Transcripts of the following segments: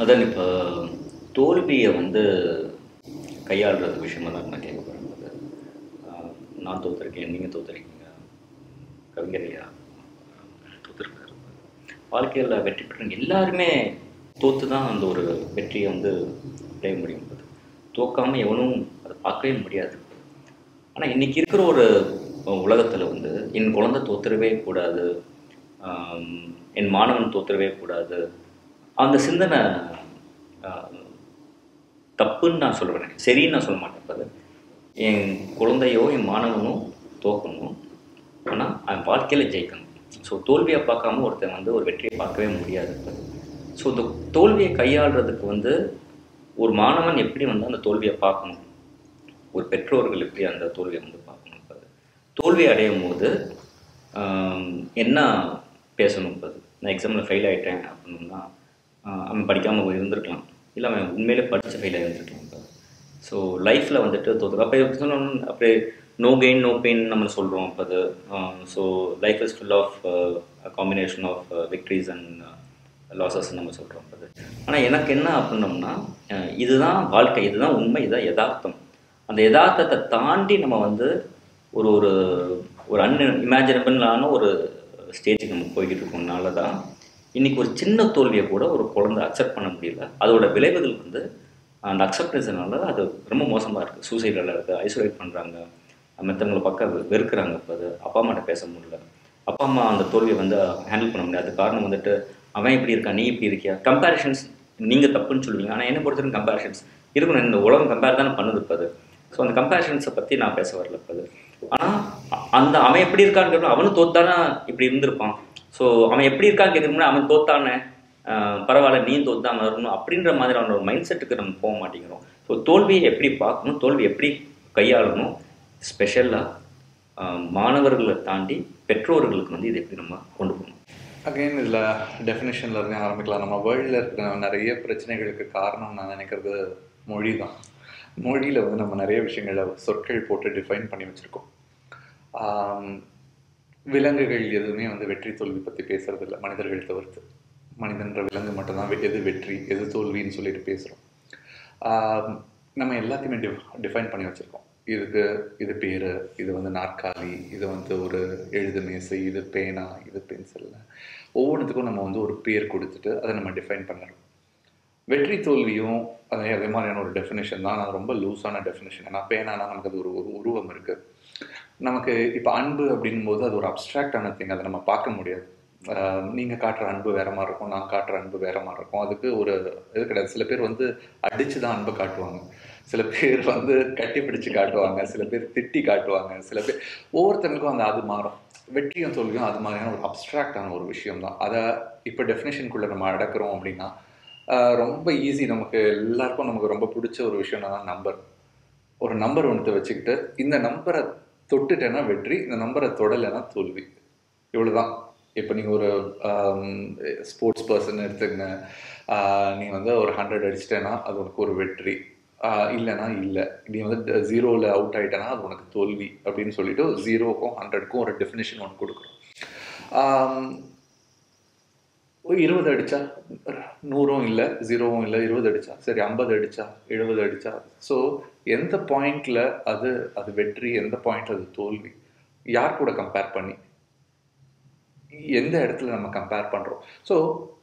அதான் இப்போ தோல்வியை வந்து கையாளுறது விஷயமா தான் நான் கேட்க போகிறேன் நான் தோத்துருக்கேன் நீங்கள் தோத்துருக்கீங்க கவிஞரையா தோத்துருக்காரு வாழ்க்கையில் வெற்றி பெற்றவங்க எல்லாருமே தோத்து தான் அந்த ஒரு வெற்றியை வந்து அடைய முடியும் தோக்காமல் எவனும் அதை பார்க்கவே முடியாது ஆனால் இன்னைக்கு இருக்கிற ஒரு உலகத்தில் வந்து என் குழந்தை தோத்துறவே கூடாது ஆம், என் மாணவன் தோத்துறவே கூடாது அந்த சிந்தனை ஆஹ், தப்புன்னு நான் சொல்லுவேன் சரின்னு நான் சொல்ல மாட்டேன் இப்ப அது என் குழந்தையோ என் மாணவனோ தோக்கணும் ஆனால் அவன் வாழ்க்கையில் ஜெயிக்கணும் ஸோ தோல்வியை பார்க்காம ஒருத்தன் வந்து ஒரு வெற்றியை பார்க்கவே முடியாது ஸோ இந்த தோல்வியை கையாளுறதுக்கு வந்து ஒரு மாணவன் எப்படி வந்து அந்த தோல்வியை பார்க்கணும் ஒரு பெற்றோர்கள் எப்படி அந்த தோல்வியை வந்து பார்க்கணும் இப்ப அது. தோல்வி அடையும் போது ஆம், என்ன பேசணும் இப்போ அது. நான் எக்ஸாமில் ஃபெயில் ஆகிட்டேன் அப்படின்னா ஆஹ், அவன் படிக்காமல் இருந்திருக்கலாம் இல்லை அவன் உண்மையிலே படித்து ஃபெயில் ஆகிருந்துருக்கலாம் இப்போ ஸோ லைஃப்பில் வந்துட்டு தோற்று அப்போ எப்படி சொல்லணும் அப்படியே நோ கெயின் நோ பெயின் நம்ம சொல்கிறோம் இப்போ அது so life is full of combination of victories and losses நம்ம சொல்கிறோம் அது ஆனால் எனக்கு என்ன அப்படின்னோம்னா அஹ், இதுதான் வாழ்க்கை இதுதான் உண்மை இதுதான் யதார்த்தம் அந்த யதார்த்தத்தை தாண்டி நம்ம வந்து ஒரு ஒரு ஒரு அன் இமேஜினபிளான ஒரு ஸ்டேஜுக்கு நம்ம போய்கிட்டு இருக்கோம்னால தான் இன்னைக்கு ஒரு சின்ன தோல்வியை கூட ஒரு குழந்தை அக்செப்ட் பண்ண முடியல அதோட விளைவுகள் வந்து அந்த அக்செப்டன்ஸ்னால அது ரொம்ப மோசமாக இருக்குது சூசைடில் இருக்குது ஐசோலேட் பண்ணுறாங்க மற்றவங்களை பக்கம் வெ- வெறுக்கிறாங்க இப்போ அது அப்பா அம்மாட்ட பேச முடியல அப்பா அம்மா அந்த தோல்வியை வந்து ஹேண்டில் பண்ண முடியாது காரணம் வந்துட்டு அவன் இப்படி இருக்கான் நீ இப்படி இருக்கியா கம்பேரிஷன்ஸ் நீங்கள் தப்புன்னு சொல்லுவீங்க ஆனால் என்ன பொறுத்தவரைக்கும் கம்பேரிஷன்ஸ் இருக்கணும் இந்த உலகம் கம்பேர் தானே பண்ணுது இப்போ அது ஸோ அந்த கம்பேரிஷன்ஸை பற்றி நான் பேச வரல இப்போ அது ஆனால் அந்த அவன் எப்படி இருக்கான்னு கேட்கணும் அவனும் தோத்தானா இப்படி இருந்திருப்பான் ஸோ அவன் எப்படி இருக்கான்னு கேட்கணும்னா அவன் தோத்தானே ஆஹ் பரவாயில்ல நீ தோத்தாம இருக்கணும் அப்படின்ற மாதிரி அவனோட ஒரு மைண்ட் செட்டுக்கு நம்ம போக மாட்டேங்கிறோம் ஸோ தோல்வியை எப்படி பார்க்கணும் தோல்வி எப்படி கையாளணும் ஸ்பெஷலாக மாணவர்களை தாண்டி பெற்றோர்களுக்கு வந்து இதை எப்படி நம்ம கொண்டு போகணும் அகைன் இதில் டெஃபினேஷன்ல இருந்தே ஆரம்பிக்கலாம் நம்ம வேர்ல்டில் இருக்கிற நிறைய பிரச்சனைகளுக்கு காரணம் நான் நினைக்கிறது மொழி தான் மொழியில் வந்து நம்ம நிறைய விஷயங்களை சொற்கள் போட்டு டிஃபைன் பண்ணி வச்சுருக்கோம் விலங்குகள் எதுவுமே வந்து வெற்றி தோல்வி பற்றி பேசுறது இல்லை மனிதர்கள் தவிர்த்து மனிதன்ற விலங்கு மட்டும்தான் வெ- எது வெற்றி எது தோல்வின்னு சொல்லிட்டு பேசுகிறோம் நம்ம எல்லாத்தையுமே டிஃப் டிஃபைன் பண்ணி வச்சுருக்கோம் இதுக்கு இது பேர் இது வந்து நாற்காலி இது வந்து ஒரு எழுது மேசை இது பேனா இது பென்சில் ஒவ்வொன்றுத்துக்கும் நம்ம வந்து ஒரு பேர் கொடுத்துட்டு அதை நம்ம டிஃபைன் பண்ணுறோம் வெற்றி தோல்வியும் அதே அதே மாதிரியான ஒரு டெஃபினேஷன் தான் அது ரொம்ப லூஸான டெஃபினேஷன் ஏன்னா பேனானா நமக்கு அது ஒரு ஒரு உருவம் இருக்குது நமக்கு இப்போ அன்பு அப்படின்னும் போது அது ஒரு அப்ட்ராக்டான திங் அதை நம்ம பார்க்க முடியாது நீங்கள் காட்டுற அன்பு வேற மாதிரி இருக்கும் நான் காட்டுற அன்பு வேற மாதிரி இருக்கும் அதுக்கு ஒரு இது கிடையாது சில பேர் வந்து அடிச்சு தான் அன்பை காட்டுவாங்க சில பேர் வந்து கட்டி பிடிச்சு காட்டுவாங்க சில பேர் திட்டி காட்டுவாங்க சில பேர் ஒவ்வொருத்தனுக்கும் அந்த அது மாறும் வெற்றியும் தோல்வியும் அது மாதிரியான ஒரு அப்ட்ராக்டான ஒரு விஷயம் தான் அதை இப்போ டெஃபினேஷனுக்குள்ளே நம்ம அடக்குறோம் அப்படின்னா ஆஹ் ரொம்ப ஈஸி நமக்கு எல்லாருக்கும் நமக்கு ரொம்ப பிடிச்ச ஒரு விஷயம் என்னன்னா நம்பர் ஒரு நம்பர் ஒன்றத்தை வச்சுக்கிட்டு இந்த நம்பரை தொட்டுட்டேன்னா வெற்றி இந்த நம்பரை தொடலைன்னா தோல்வி இவ்வளவுதான் இப்போ நீங்கள் ஒரு ஸ்போர்ட்ஸ் பர்சன் எடுத்துக்கங்க நீ வந்து ஒரு ஹண்ட்ரட் அடிச்சிட்டேன்னா அது உனக்கு ஒரு வெற்றி ஆஹ் இல்லைன்னா இல்லை நீ வந்து ஜீரோவில் அவுட் ஆயிட்டேன்னா அது உனக்கு தோல்வி அப்படின்னு சொல்லிட்டு ஜீரோக்கும் ஹண்ட்ரடுக்கும் ஒரு டெஃபினேஷன் ஒன்று கொடுக்குறோம் ஆம், ஒரு இருபது அடிச்சா நூறும் இல்லை ஜீரோவும் இல்லை இருபது அடிச்சா சரி ஐம்பது அடிச்சா எழுபது அடிச்சா ஸோ எந்த பாயிண்ட்ல அது அது வெற்றி எந்த பாயிண்ட்ல அது தோல்வி யார் கூட கம்பேர் பண்ணி எந்த இடத்துல நம்ம கம்பேர் பண்றோம் ஸோ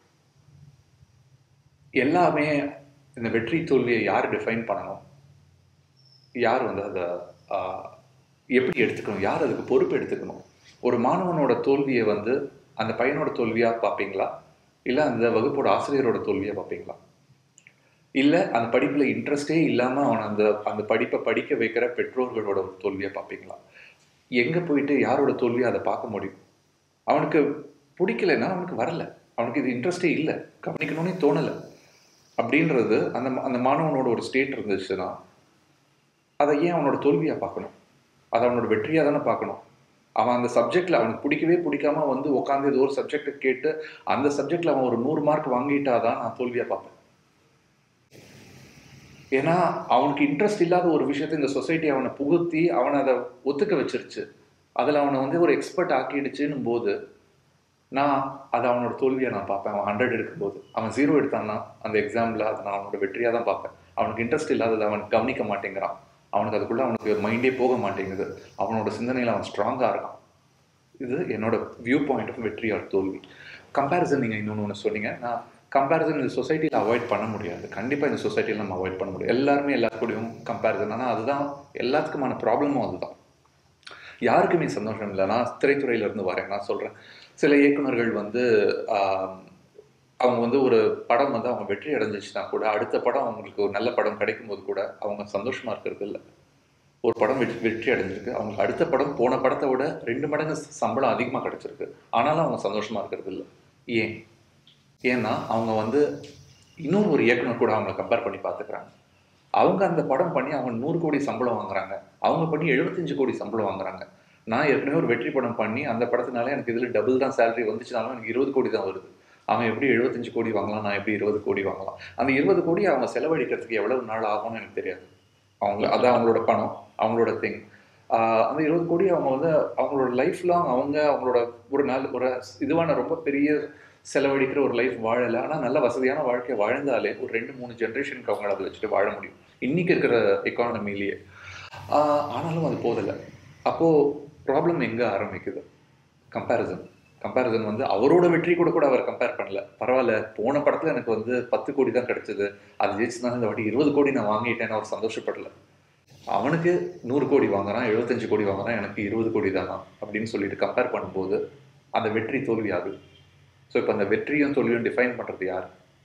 எல்லாமே இந்த வெற்றி தோல்வியை யார் டிஃபைன் பண்ணணும் யார் வந்து அதை ஆஹ், எப்படி எடுத்துக்கணும் யார் அதுக்கு பொறுப்பு எடுத்துக்கணும் ஒரு மாணவனோட தோல்வியை வந்து அந்த பையனோட தோல்வியா பார்ப்பீங்களா இல்லை அந்த வகுப்போட ஆசிரியரோட தோல்வியா பார்ப்பீங்களா இல்லை அந்த படிப்பில் இன்ட்ரெஸ்டே இல்லாமல் அவன் அந்த அந்த படிப்பை படிக்க வைக்கிற பெற்றோர்களோட ஒரு தோல்வியை பார்ப்பீங்களா எங்கே போயிட்டு யாரோட தோல்வியை அதை பார்க்க முடியும் அவனுக்கு பிடிக்கலைன்னா அவனுக்கு வரல அவனுக்கு இது இன்ட்ரெஸ்டே இல்லை கவனிக்கணும்னே தோணலை அப்படின்றது அந்த மா- அந்த மாணவனோட ஒரு ஸ்டேட் இருந்துச்சுன்னா அதை ஏன் அவனோட தோல்வியாக பார்க்கணும் அதை அவனோட வெற்றியாக தானே பார்க்கணும் அவன் அந்த சப்ஜெக்ட்ல அவனுக்கு பிடிக்கவே பிடிக்காம வந்து உட்காந்து ஏதோ ஒரு சப்ஜெக்டை கேட்டு அந்த சப்ஜெக்ட்ல அவன் ஒரு நூறு மார்க் வாங்கிட்டாதான் நான் தோல்வியா பார்ப்பேன் ஏன்னா அவனுக்கு இன்ட்ரெஸ்ட் இல்லாத ஒரு விஷயத்தை இந்த சொசைட்டி அவனை புகுத்தி அவனை அதை ஒத்துக்க வச்சிருச்சு அதில் அவனை வந்து ஒரு எக்ஸ்பர்ட் ஆக்கிடுச்சுன்னும் போது நான் அதை அவனோட தோல்வியை நான் பார்ப்பேன் அவன் ஹண்ட்ரட் எடுக்கும்போது அவன் ஜீரோ எடுத்தான்னா அந்த எக்ஸாமில் அதை நான் அவனோட வெற்றியாக தான் பார்ப்பேன் அவனுக்கு இன்ட்ரெஸ்ட் இல்லாதது அவன் கவனிக்க மாட்டேங்கிறான் அவனுக்கு அதுக்குள்ளே அவனுக்கு மைண்டே போக மாட்டேங்குது அவனோட சிந்தனையில் அவன் ஸ்ட்ராங்காக இருக்கான் இது என்னோட வியூ பாயிண்ட் ஆஃப் வெற்றி ஆர் தோல்வி கம்பேரிசன் நீங்கள் இன்னொன்று ஒன்று சொன்னீங்க நான் கம்பேரிசன் இந்த சொசைட்டியில் அவாய்ட் பண்ண முடியாது கண்டிப்பாக இந்த சொசைட்டியில் நம்ம அவாய்ட் பண்ண முடியாது எல்லாருமே எல்லாருக்கூடயும் கம்பேரிசன் ஆனால் அதுதான் எல்லாத்துக்குமான ப்ராப்ளமும் அதுதான் யாருக்குமே சந்தோஷம் இல்லை நான் திரைத்துறையிலேருந்து வரேன் நான் சொல்கிறேன் சில இயக்குனர்கள் வந்து ஆஹ், அவங்க வந்து ஒரு படம் வந்து அவங்க வெற்றி அடைஞ்சிச்சுன்னா கூட அடுத்த படம் அவங்களுக்கு ஒரு நல்ல படம் கிடைக்கும் போது கூட அவங்க சந்தோஷமா இருக்கிறது இல்லை ஒரு படம் வெற்றி வெற்றி அடைஞ்சிருக்கு அவங்களுக்கு அடுத்த படம் போன படத்தை விட ரெண்டு மடங்கு சம்பளம் அதிகமாக கிடைச்சிருக்கு ஆனாலும் அவங்க சந்தோஷமா இருக்கிறது இல்லை ஏன் ஏன்னா அவங்க வந்து இன்னொரு ஒரு இயக்குனர் கூட அவங்கள கம்பேர் பண்ணி பார்த்துக்கிறாங்க அவங்க அந்த படம் பண்ணி அவங்க நூறு கோடி சம்பளம் வாங்குறாங்க அவங்க பண்ணி எழுபத்தஞ்சு கோடி சம்பளம் வாங்குறாங்க நான் ஏற்கனவே ஒரு வெற்றி படம் பண்ணி அந்த படத்தினால எனக்கு இதில் டபுள் தான் சேலரி வந்துச்சுனாலும் எனக்கு இருபது கோடி தான் வருது அவன் எப்படி எழுபத்தஞ்சு கோடி வாங்கலாம் நான் எப்படி இருபது கோடி வாங்கலாம் அந்த இருபது கோடி அவங்க செலவழிக்கிறதுக்கு எவ்வளவு நாள் ஆகும்னு எனக்கு தெரியாது அவங்க அதான் அவங்களோட பணம் அவங்களோட திங் அந்த இருபது கோடி அவங்க வந்து அவங்களோட லைஃப் லாங் அவங்க அவங்களோட ஒரு நாள் ஒரு இதுவான ரொம்ப பெரிய செலவழிக்கிற ஒரு லைஃப் வாழலை ஆனால் நல்ல வசதியான வாழ்க்கையை வாழ்ந்தாலே ஒரு ரெண்டு மூணு ஜென்ரேஷனுக்கு அவங்கள அதை வச்சுட்டு வாழ முடியும் இன்னைக்கு இருக்கிற எக்கானமிலேயே ஆனாலும் அது போதலை அப்போது ப்ராப்ளம் எங்கே ஆரம்பிக்குது கம்பேரிசன் கம்பேரிசன் வந்து அவரோட வெற்றி கூட கூட அவர் கம்பேர் பண்ணல பரவாயில்ல போன படத்துல எனக்கு வந்து பத்து கோடி தான் கிடைச்சது அது ஜெயிச்சுனால இந்த வாட்டி இருபது கோடி நான் வாங்கிட்டேன்னு அவர் சந்தோஷப்படல அவனுக்கு நூறு கோடி வாங்குறான் எழுபத்தஞ்சு கோடி வாங்குறான் எனக்கு இருபது கோடி தானா அப்படின்னு சொல்லிட்டு கம்பேர் பண்ணும்போது அந்த வெற்றி தோல்வி ஆகுது ஸோ இப்போ அந்த வெற்றியும் தோல்வியும் டிஃபைன் பண்ணுறது யார்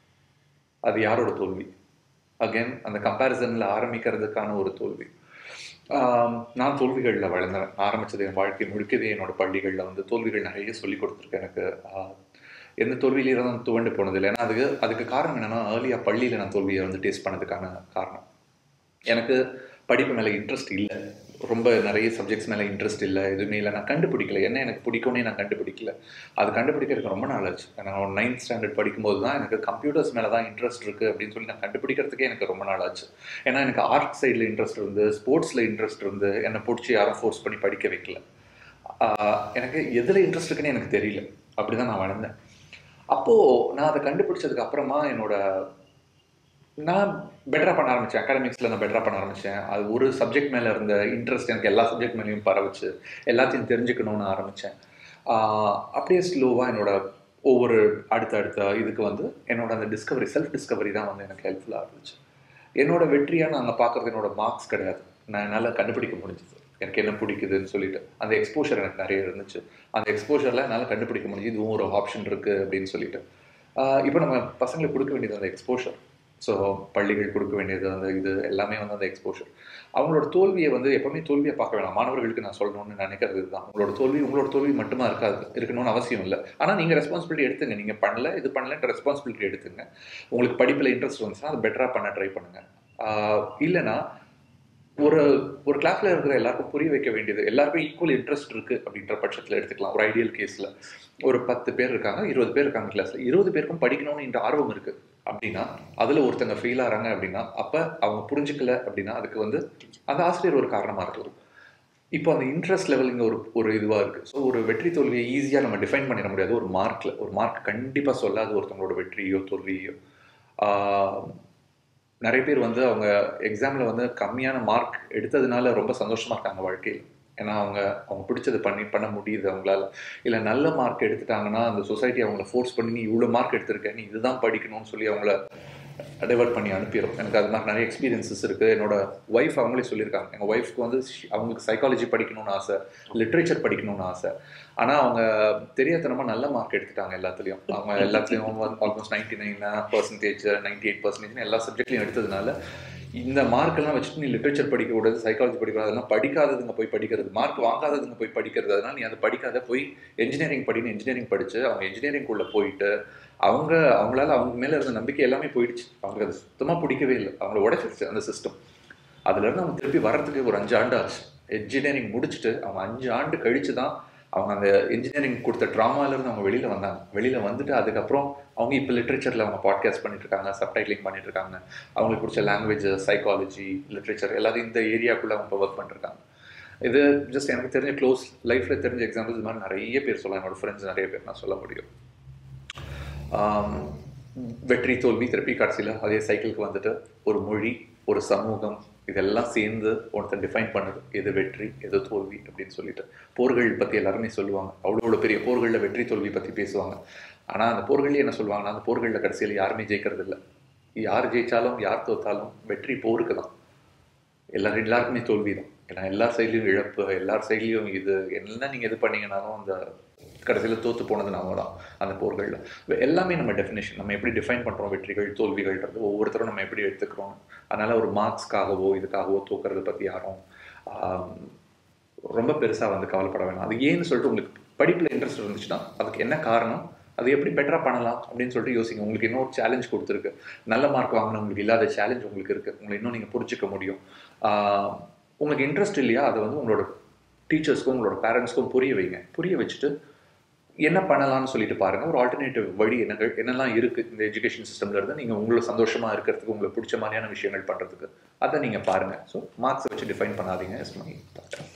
அது யாரோட தோல்வி அகைன் அந்த கம்பேரிசனில் ஆரம்பிக்கிறதுக்கான ஒரு தோல்வி ஆம், நான் தோல்விகளில் வளர்ந்தேன் ஆரம்பிச்சது என் வாழ்க்கை முழுக்கதே என்னோட பள்ளிகளில் வந்து தோல்விகள் நிறைய சொல்லி கொடுத்துருக்கு எனக்கு ஆ, எந்த தோல்வியிலேயும் நான் துவண்டு போனதில்லை ஏன்னா அதுக்கு அதுக்கு காரணம் என்னன்னா ஏர்லியாக பள்ளியில் நான் தோல்வியை வந்து டேஸ்ட் பண்ணதுக்கான காரணம் எனக்கு படிப்பு மேலே இன்ட்ரெஸ்ட் இல்லை ரொம்ப நிறைய சப்ஜெக்ட்ஸ் மேலே இன்ட்ரெஸ்ட் இல்லை எதுவுமே இல்லை நான் கண்டுபிடிக்கல என்ன எனக்கு பிடிக்கும்னே நான் கண்டுபிடிக்கல அது கண்டுபிடிக்கிறதுக்கு ரொம்ப நாள் ஆச்சு நான் ஒரு நைன்த் ஸ்டாண்டர்ட் படிக்கும்போது தான் எனக்கு கம்ப்யூட்டர்ஸ் மேலே தான் இன்ட்ரெஸ்ட் இருக்குது அப்படின்னு சொல்லி நான் கண்டுபிடிக்கிறதுக்கே எனக்கு ரொம்ப நாள் ஆச்சு ஏன்னா எனக்கு ஆர்ட் சைடில் இன்ட்ரெஸ்ட் இருந்து ஸ்போர்ட்ஸில் இன்ட்ரெஸ்ட் இருந்து என்னை பிடிச்சி யாரும் ஃபோர்ஸ் பண்ணி படிக்க வைக்கல ஆஹ் எனக்கு எதில் இன்ட்ரெஸ்ட் இருக்குன்னு எனக்கு தெரியல அப்படி தான் நான் வளர்ந்தேன் அப்போது நான் அதை கண்டுபிடிச்சதுக்கு அப்புறமா என்னோட நான் பெட்டராக பண்ண ஆரம்பித்தேன் அகாடமிக்ஸில் நான் பெட்டராக பண்ண ஆரம்பித்தேன் அது ஒரு சப்ஜெக்ட் மேலே இருந்த இன்ட்ரெஸ்ட் எனக்கு எல்லா சப்ஜெக்ட் மேலேயும் பரவச்சு எல்லாத்தையும் தெரிஞ்சுக்கணும்னு ஆரம்பித்தேன் அப்படியே ஸ்லோவாக என்னோட ஒவ்வொரு அடுத்த அடுத்த இதுக்கு வந்து என்னோட அந்த டிஸ்கவரி செல்ஃப் டிஸ்கவரி தான் வந்து எனக்கு ஹெல்ப்ஃபுல்லாக இருந்துச்சு என்னோட வெற்றியாக நான் அங்கே பார்க்குறது என்னோட மார்க்ஸ் கிடையாது நான் என்னால் கண்டுபிடிக்க முடிஞ்சது எனக்கு என்ன பிடிக்குதுன்னு சொல்லிட்டு அந்த எக்ஸ்போஷர் எனக்கு நிறைய இருந்துச்சு அந்த எக்ஸ்போஷரில் என்னால் கண்டுபிடிக்க முடிஞ்சு இதுவும் ஒரு ஆப்ஷன் இருக்குது அப்படின்னு சொல்லிட்டு இப்போ நம்ம பசங்களுக்கு கொடுக்க வேண்டியது அந்த எக்ஸ்போஷர் ஸோ பள்ளிகள் கொடுக்க வேண்டியது அந்த இது எல்லாமே வந்து அந்த எக்ஸ்போஷர் அவங்களோட தோல்வியை வந்து எப்பவுமே தோல்வியை பார்க்க வேணாம் மாணவர்களுக்கு நான் சொல்லணும்னு நினைக்கிறது இதுதான் உங்களோட தோல்வி உங்களோட தோல்வி மட்டுமா இருக்காது இருக்கணும்னு அவசியம் இல்லை ஆனால் நீங்கள் ரெஸ்பான்சிபிலிட்டி எடுத்துங்க நீங்கள் பண்ணல இது பண்ணலன்ற ரெஸ்பான்சிபிலிட்டி எடுத்துங்க உங்களுக்கு படிப்பில் இன்ட்ரெஸ்ட் வந்துச்சுன்னா அதை பெட்டராக பண்ண ட்ரை பண்ணுங்க ஆஹ் இல்லைன்னா ஒரு ஒரு கிளாஸ்ல இருக்கிற எல்லாருக்கும் புரிய வைக்க வேண்டியது எல்லாருக்கும் ஈக்குவல் இன்ட்ரெஸ்ட் இருக்கு அப்படின்ற பட்சத்தில் எடுத்துக்கலாம் ஒரு ஐடியல் கேஸ்ல ஒரு பத்து பேர் இருக்காங்க இருபது பேர் இருக்காங்க கிளாஸ்ல இருபது பேருக்கும் படிக்கணும்னு இந்த ஆர்வம் இருக்கு அப்படின்னா அதுல ஒருத்தங்க ஃபெயில் ஆறாங்க அப்படின்னா அப்ப அவங்க புரிஞ்சுக்கல அப்படின்னா அதுக்கு வந்து அந்த ஆசிரியர் ஒரு காரணமா இருக்கலாம் இப்போ அந்த இன்ட்ரெஸ்ட் லெவல் இங்கே ஒரு ஒரு இதுவாக இருக்குது ஸோ ஒரு வெற்றி தோல்வியை ஈஸியாக நம்ம டிஃபைன் பண்ணிட முடியாது ஒரு மார்க்கில் ஒரு மார்க் கண்டிப்பாக சொல்லாது ஒருத்தவங்களோட வெற்றியோ தோல்வியோ ஆஹ் நிறைய பேர் வந்து அவங்க எக்ஸாமில் வந்து கம்மியான மார்க் எடுத்ததுனால ரொம்ப சந்தோஷமாக இருக்காங்க வாழ்க்கையில் ஏன்னா அவங்க அவங்க பிடிச்சது பண்ணி பண்ண முடியுது அவங்களால இல்லை நல்ல மார்க் எடுத்துட்டாங்கன்னா அந்த சொசைட்டி அவங்கள ஃபோர்ஸ் பண்ணி நீ இவ்வளோ மார்க் எடுத்திருக்க நீ இதுதான் படிக்கணும்னு சொல்லி அவங்கள டைவர்ட் பண்ணி அனுப்பிடும் எனக்கு அது மாதிரி நிறைய எக்ஸ்பீரியன்சஸ் இருக்குது என்னோட ஒய்ஃப் அவங்களே சொல்லியிருக்காங்க எங்கள் ஒய்ஃப்க்கு வந்து ஷி- அவங்களுக்கு சைக்காலஜி படிக்கணும்னு ஆசை லிட்ரேச்சர் படிக்கணும்னு ஆசை ஆனால் அவங்க தெரியாதனமாக நல்ல மார்க் எடுத்துட்டாங்க எல்லாத்துலேயும் அவங்க எல்லாத்துலேயும் almost ninety nine percentage ninety eight percentage எல்லா சப்ஜெக்ட்லையும் எடுத்ததுனால இந்த மார்க்கெல்லாம் வச்சுட்டு நீ லிட்ரேச்சர் படிக்கக்கூடாது சைக்காலஜி படிக்கக்கூடாது அதெல்லாம் படிக்காததுங்க போய் படிக்கிறது மார்க் வாங்காததுங்க போய் படிக்கிறது அதனால நீ அதை படிக்காத போய் இன்ஜினியரிங் படின்னு இன்ஜினியரிங் படிச்சு அவங்க engineering குள்ள போயிட்டு அவங்க அவங்களால அவங்க மேல இருந்த நம்பிக்கை எல்லாமே போயிடுச்சு அவங்களுக்கு அது சுத்தமா பிடிக்கவே இல்லை அவங்கள உடைச்சிருச்சு அந்த சிஸ்டம் அதுல இருந்து அவங்க திருப்பி வர்றதுக்கு ஒரு அஞ்சு ஆண்டு ஆச்சு என்ஜினியரிங் முடிச்சுட்டு அவங்க அஞ்சு ஆண்டு கழிச்சு தான் அவங்க அந்த இன்ஜினியரிங் கொடுத்த ட்ராமால இருந்து அவங்க வெளியில வந்தாங்க வெளியில வந்துட்டு அதுக்கப்புறம் அவங்க இப்போ லிட்ரேச்சர்ல அவங்க பாட்காஸ்ட் பண்ணிட்டு இருக்காங்க சப்டைட்லிங் பண்ணிட்டு இருக்காங்க அவங்களுக்கு பிடிச்ச லாங்குவேஜ் சைக்காலஜி லிட்ரேச்சர் எல்லாத்தையும் இந்த ஏரியாக்குள்ள அவங்க இப்போ ஒர்க் பண்ணிருக்காங்க இது ஜஸ்ட் எனக்கு தெரிஞ்ச க்ளோஸ் லைஃப்பில் தெரிஞ்ச எக்ஸாம்பிள்ஸ் இது மாதிரி நிறைய பேர் சொல்லலாம் என்னோட ஃப்ரெண்ட்ஸ் நிறைய பேர் நான் சொல்ல முடியும் ஆம், வெற்றி தோல்வி திருப்பி கடைசியில் அதே சைக்கிளுக்கு வந்துட்டு ஒரு மொழி ஒரு சமூகம் இதெல்லாம் சேர்ந்து ஒருத்தன் டிஃபைன் பண்ணுது எது வெற்றி எது தோல்வி அப்படின்னு சொல்லிட்டு போர்கள் பற்றி எல்லாருமே சொல்லுவாங்க அவ்வளோ அவ்வளோ பெரிய போர்களில் வெற்றி தோல்வி பற்றி பேசுவாங்க ஆனால் அந்த போர்கள்லேயே என்ன சொல்லுவாங்கன்னா அந்த போர்களில் கடைசியில் யாருமே ஜெயிக்கிறது இல்லை யார் ஜெயிச்சாலும் யார் தோத்தாலும் வெற்றி போருக்கு தான் எல்லாரும் எல்லாருக்குமே தோல்வி தான் ஏன்னா எல்லார் சைட்லையும் இழப்பு எல்லார் சைட்லையும் இது என்ன நீங்கள் இது பண்ணீங்கனாலும் அந்த கடைசியில் தோத்து போனது நாம தான் அந்த போர்களில் எல்லாமே நம்ம டெஃபினேஷன் நம்ம எப்படி டிஃபைன் பண்ணுறோம் வெற்றிகள் தோல்விகள்ன்றது ஒவ்வொருத்தரும் நம்ம எப்படி எடுத்துக்கிறோம் அதனால் ஒரு மார்க்ஸ்க்காகவோ இதுக்காகவோ தூக்கிறத பற்றி யாரும் ஆம், ரொம்ப பெருசாக வந்து கவலைப்பட வேணாம் அது ஏன்னு சொல்லிட்டு உங்களுக்கு படிப்பில் இன்ட்ரெஸ்ட் இருந்துச்சுன்னா அதுக்கு என்ன காரணம் அது எப்படி பெட்டராக பண்ணலாம் அப்படின்னு சொல்லிட்டு யோசிங்க உங்களுக்கு இன்னொரு சேலஞ்ச் கொடுத்துருக்கு நல்ல மார்க் வாங்கினவங்களுக்கு இல்லாத சேலஞ்ச் உங்களுக்கு இருக்குது உங்களை இன்னும் நீங்கள் புரிஞ்சுக்க முடியும் ஆஹ் உங்களுக்கு இன்ட்ரெஸ்ட் இல்லையா அதை வந்து உங்களோட டீச்சர்ஸ்க்கும் உங்களோட பேரண்ட்ஸ்க்கும் புரிய வைங்க புரிய வச்சுட்டு என்ன பண்ணலாம்னு சொல்லிட்டு பாருங்க ஒரு ஆல்டர்னேட்டிவ் வழி என்ன என்னெல்லாம் இருக்கு இந்த எஜுகேஷன் சிஸ்டம்ல இருந்து நீங்க உங்களை சந்தோஷமா இருக்கிறதுக்கு உங்களுக்கு பிடிச்ச மாதிரியான விஷயங்கள் பண்றதுக்கு அதை நீங்க பாருங்க ஸோ மார்க்ஸை வச்சு டிஃபைன் பண்ணாதீங்க இஸ் மை